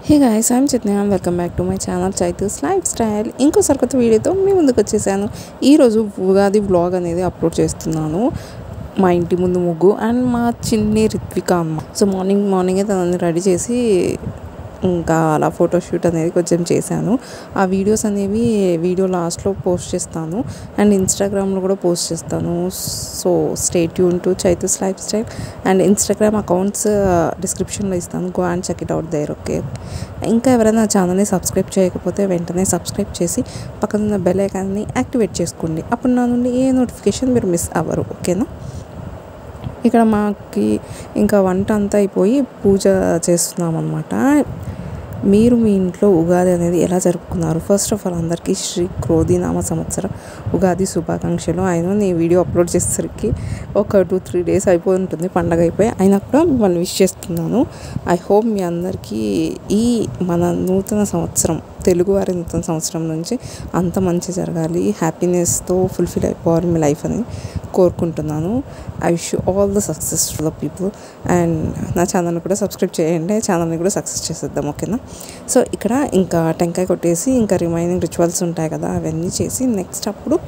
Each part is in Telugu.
హే గాయస్ ఐమ్ చిత్న welcome back to my channel Chaitu's lifestyle ఇంకో సరికొత్త వీడియోతో మీ ముందుకు వచ్చేసాను ఈరోజు ఉగాది వ్లాగ్ అనేది అప్లోడ్ చేస్తున్నాను మా ఇంటి ముందు ముగ్గు అండ్ మా చిన్ని రిత్విక అమ్మ సో మార్నింగ్ మార్నింగే తనని రెడీ చేసి ఇంకా అలా ఫోటోషూట్ అనేది కొంచెం చేశాను ఆ వీడియోస్ అనేవి వీడియో లాస్ట్లో పోస్ట్ చేస్తాను అండ్ ఇన్స్టాగ్రామ్లో కూడా పోస్ట్ చేస్తాను సో స్టేట్ యూన్ to Chaitu's lifestyle and Instagram accounts డిస్క్రిప్షన్లో ఇస్తాను go and check it out there okay ఇంకా ఎవరైనా ఛానల్ని సబ్స్క్రైబ్ చేయకపోతే వెంటనే సబ్స్క్రైబ్ చేసి పక్కన ఉన్న బెల్ ఐకాన్ని యాక్టివేట్ చేసుకోండి అప్పుడు నా నుండి ఏ నోటిఫికేషన్ మీరు మిస్ అవ్వరు ఓకేనా ఇక్కడ మాకి ఇంకా వంట అంతా అయిపోయి పూజ చేస్తున్నాం అనమాట మీరు మీ ఇంట్లో ఉగాది అనేది ఎలా జరుపుకున్నారు ఫస్ట్ ఆఫ్ ఆల్ అందరికీ శ్రీ క్రోధినామ సంవత్సరం ఉగాది శుభాకాంక్షలు అయినా నేను వీడియో అప్లోడ్ చేసేసరికి ఒక టూ త్రీ డేస్ అయిపోయి ఉంటుంది పండగ అయిపోయి అయినా కూడా మిమ్మల్ని విష్ చేస్తున్నాను ఐ హోప్ మీ అందరికీ ఈ మన నూతన సంవత్సరం తెలుగువారి నూతన సంవత్సరం నుంచి అంత మంచి జరగాలి హ్యాపీనెస్తో ఫుల్ఫిల్ అయిపోవాలి మీ లైఫ్ అని కోరుకుంటున్నాను I wish all the success to the people and నా ఛానల్ని కూడా సబ్స్క్రైబ్ చేయండి ఛానల్ని కూడా సక్సెస్ చేసేద్దాం ఓకేనా సో ఇక్కడ ఇంకా టెంకాయ కొట్టేసి ఇంకా రిమైనింగ్ రిచువల్స్ ఉంటాయి కదా అవన్నీ చేసి నెక్స్ట్ అప్పుడు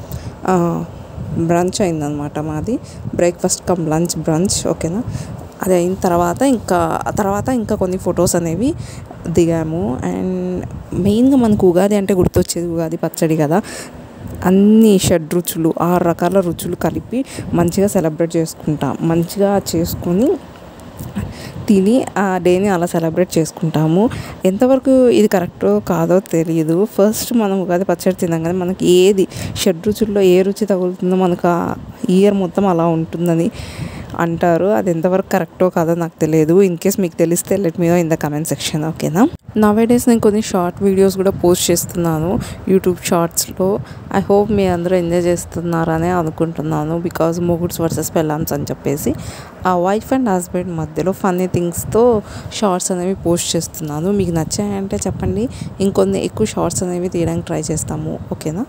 బ్రంచ్ అయిందనమాట మాది బ్రేక్ఫాస్ట్ కమ్ లంచ్ బ్రంచ్ ఓకేనా అది అయిన తర్వాత ఇంకా తర్వాత ఇంకా కొన్ని ఫొటోస్ అనేవి దిగాము అండ్ మెయిన్గా మనకు ఉగాది అంటే గుర్తొచ్చేది ఉగాది పచ్చడి కదా అన్ని షడ్ రుచులు ఆరు రకాల రుచులు కలిపి మంచిగా సెలబ్రేట్ చేసుకుంటాం మంచిగా చేసుకొని తిని ఆ డేని అలా సెలబ్రేట్ చేసుకుంటాము ఎంతవరకు ఇది కరెక్టో కాదో తెలియదు ఫస్ట్ మనం ఉగాది పచ్చడి తిన్నాం కదా మనకి ఏది షడ్ రుచుల్లో ఏ రుచి తగులుతుందో మనకు ఆ ఇయర్ మొత్తం అలా ఉంటుందని అంటారు అది ఎంతవరకు కరెక్టో కాదో నాకు తెలియదు ఇన్ కేస్ మీకు తెలిస్తే let me in the comment section ఓకేనా నవే డేస్ నేను కొన్ని షార్ట్ వీడియోస్ కూడా పోస్ట్ చేస్తున్నాను యూట్యూబ్ షార్ట్స్లో ఐ హోప్ మీ అందరూ ఎంజాయ్ చేస్తున్నారని అనుకుంటున్నాను బికాజ్ మొగుడ్స్ వర్సెస్ పెళ్ళామ్స్ అని చెప్పేసి ఆ వైఫ్ అండ్ హస్బెండ్ మధ్యలో ఫన్నీ థింగ్స్తో షార్ట్స్ అనేవి పోస్ట్ చేస్తున్నాను మీకు నచ్చాయంటే చెప్పండి ఇంకొన్ని ఎక్కువ షార్ట్స్ అనేవి తీయడానికి ట్రై చేస్తాము ఓకేనా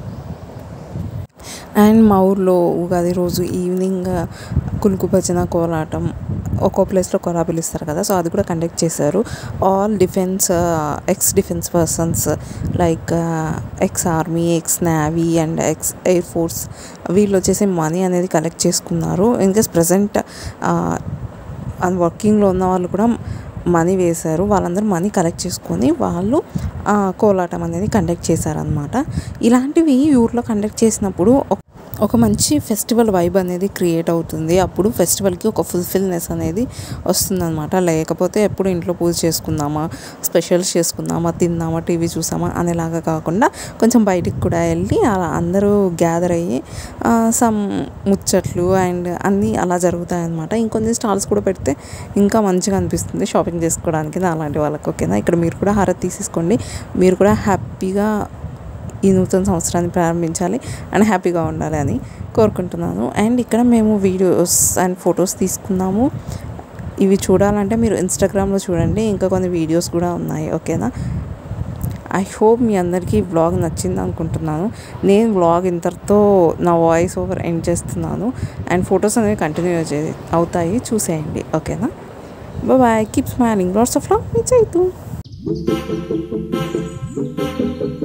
అండ్ మా ఊర్లో ఉగాది రోజు ఈవినింగ్ కులుకు భజన కోలాటం ఒక్కో ప్లేస్లో కొలా పిలుస్తారు కదా సో అది కూడా కండక్ట్ చేశారు all defence ex defence persons like ex army ex navy and ex air force వీళ్ళు వచ్చేసి మనీ అనేది కలెక్ట్ చేసుకున్నారు ఇన్కేస్ ప్రజెంట్ వర్కింగ్లో ఉన్న వాళ్ళు కూడా మనీ వేశారు వాళ్ళందరూ మనీ కలెక్ట్ చేసుకొని వాళ్ళు కోలాటం అనేది కండక్ట్ చేశారనమాట ఇలాంటివి ఊర్లో కండక్ట్ చేసినప్పుడు ఒక మంచి ఫెస్టివల్ వైబ్ అనేది క్రియేట్ అవుతుంది అప్పుడు ఫెస్టివల్కి ఒక ఫుల్ఫిల్నెస్ అనేది వస్తుందన్నమాట లేకపోతే ఎప్పుడు ఇంట్లో పూజ చేసుకుందామా స్పెషల్స్ చేసుకుందామా తిందామా టీవీ చూసామా అనేలాగా కాకుండా కొంచెం బయటికి కూడా వెళ్ళి అలా అందరూ గ్యాదర్ అయ్యి సమ్ ముచ్చట్లు అండ్ అన్నీ అలా జరుగుతాయి అనమాట ఇంకొన్ని స్టాల్స్ కూడా పెడితే ఇంకా మంచిగా అనిపిస్తుంది షాపింగ్ చేసుకోవడానికి అలాంటి వాళ్ళకి ఓకేనా ఇక్కడ మీరు కూడా హారతి తీసేసుకోండి మీరు కూడా హ్యాపీగా ఈ నూతన సంవత్సరాన్ని ప్రారంభించాలి అండ్ హ్యాపీగా ఉండాలి అని కోరుకుంటున్నాను అండ్ ఇక్కడ మేము వీడియోస్ అండ్ ఫొటోస్ తీసుకున్నాము ఇవి చూడాలంటే మీరు ఇన్స్టాగ్రామ్లో చూడండి ఇంకా కొన్ని వీడియోస్ కూడా ఉన్నాయి ఓకేనా ఐ హోప్ మీ అందరికీ వ్లాగ్ నచ్చింది అనుకుంటున్నాను నేను వ్లాగ్ ఇంతటితో నా వాయిస్ ఓవర్ ఎండ్ చేస్తున్నాను అండ్ ఫొటోస్ అనేవి కంటిన్యూ అవుతాయి చూసేయండి ఓకేనా bye keep smiling lots of love మీ చైతు